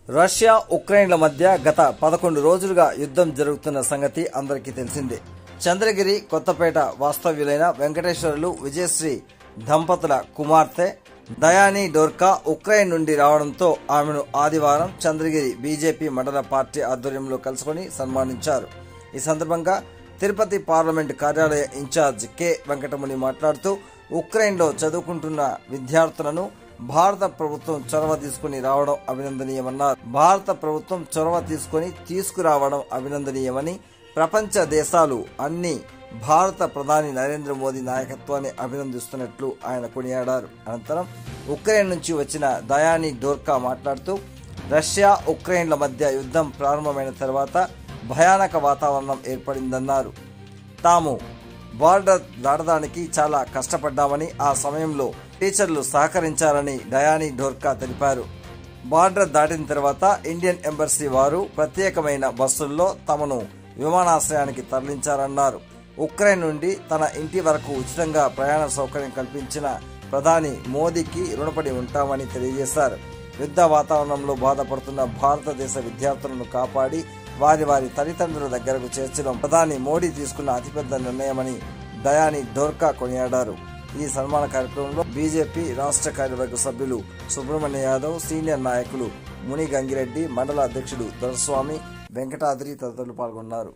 Russia ఉక్రెయిన్ల మధ్య గత పదకొండు రోజులుగా యుద్ధం జరుగుతున్న సంగతి అందరికీ తెలిసిందే చంద్రగిరి కొత్తపేట వాస్తవ్యులైన వెంకటేశ్వరులు విజయశ్రీ దంపతుల కుమార్తె దయాని డోర్కా ఉక్రెయిన్ నుండి రావడంతో ఆమెను ఆదివారం చంద్రగిరి బీజేపీ మండల పార్టీ ఆధ్వర్యంలో కలుసుకొని సన్మానించారు ఈ సందర్భంగా తిరుపతి పార్లమెంట్ కార్యాలయ ఇన్ఛార్జ్ కె వెంకటముని మాట్లాడుతూ ఉక్రెయిన్లో చదువుకుంటున్న విద్యార్థులను భారత ప్రభుత్వం చొరవ తీసుకుని రావడం అభినందనీయమన్నారు భారత ప్రభుత్వం చొరవ తీసుకుని తీసుకురావడం అభినందనీయమని ప్రపంచ దేశాలు అన్ని భారత ప్రధాని నరేంద్ర మోదీ నాయకత్వాన్ని అభినందిస్తున్నట్లు ఆయన కొనియాడారు అనంతరం ఉక్రెయిన్ నుంచి వచ్చిన దయాని డోర్కా మాట్లాడుతూ రష్యా ఉక్రెయిన్ల మధ్య యుద్ధం ప్రారంభమైన తర్వాత భయానక వాతావరణం ఏర్పడిందన్నారు తాము బార్డర్ దాటడానికి చాలా కష్టపడ్డామని ఆ సమయంలో టీచర్లు సహకరించారని డయాని డోర్కా తెలిపారు బార్డర్ దాటిన తర్వాత ఇండియన్ ఎంబసీ వారు ప్రత్యేకమైన బస్సుల్లో తమను విమానాశ్రయానికి తరలించారన్నారు ఉక్రెయిన్ నుండి తన ఇంటి వరకు ఉచితంగా ప్రయాణ సౌకర్యం కల్పించిన ప్రధాని మోదీకి రుణపడి ఉంటామని తెలియజేశారు యుద్ధ వాతావరణంలో బాధపడుతున్న భారతదేశ విద్యార్థులను కాపాడి వారి వారి తల్లిదండ్రుల దగ్గరకు చేర్చడం ప్రధాని మోడీ తీసుకున్న అతిపెద్ద నిర్ణయమని దయాని డోర్కా కొనియాడారు ఈ సన్మాన కార్యక్రమంలో బీజేపీ రాష్ట్ర కార్యవర్గ సభ్యులు సుబ్రహ్మణ్య యాదవ్ సీనియర్ నాయకులు ముని గంగిరెడ్డి మండల అధ్యక్షుడు దొరస్వామి వెంకటాద్రి తదితరులు పాల్గొన్నారు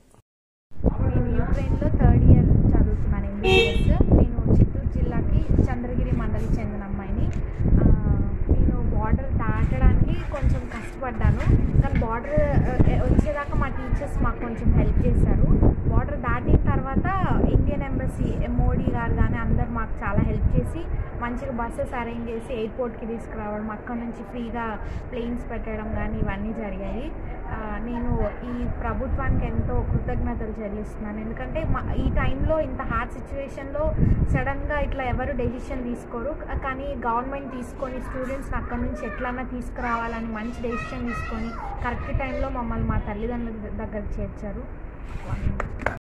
నేను యూక్రెయిన్లో థర్డ్ ఇయర్ చదువుతున్నాను ఎంబీబీఎస్ నేను చిత్తూరు జిల్లాకి చంద్రగిరి మండలికి చెందిన అమ్మాయిని ఆ, నేను బార్డర్ దాటడానికి కొంచెం కష్టపడ్డాను కానీ బార్డర్ వచ్చేదాకా మా టీచర్స్ మాకు కొంచెం హెల్ప్ చేశారు బార్డర్ దాటిన తర్వాత ఇండియన్ ఎంబసీ మోడీ గారు కానీ అందరు మాకు చాలా హెల్ప్ చేసి మంచిగా బస్సెస్ అరేంజ్ చేసి ఎయిర్పోర్ట్కి తీసుకురావడం అక్కడ నుంచి ఫ్రీగా ప్లేన్స్ పెట్టడం కానీ ఇవన్నీ జరిగాయి ఆ, నేను ఈ ప్రభుత్వానికి ఎంతో కృతజ్ఞతలు చెల్లిస్తున్నాను ఎందుకంటే మా ఈ టైంలో ఇంత హార్డ్ సిచ్యువేషన్లో సడన్గా ఇట్లా ఎవరు డెసిషన్ తీసుకోరు క- కానీ గవర్నమెంట్ తీసుకొని స్టూడెంట్స్ని అక్కడి నుంచి ఎట్లన్నా తీసుకురావాలని మంచి డెసిషన్ తీసుకొని కరెక్ట్ టైంలో మమ్మల్ని మా తల్లిదండ్రుల దగ్గర చేర్చారు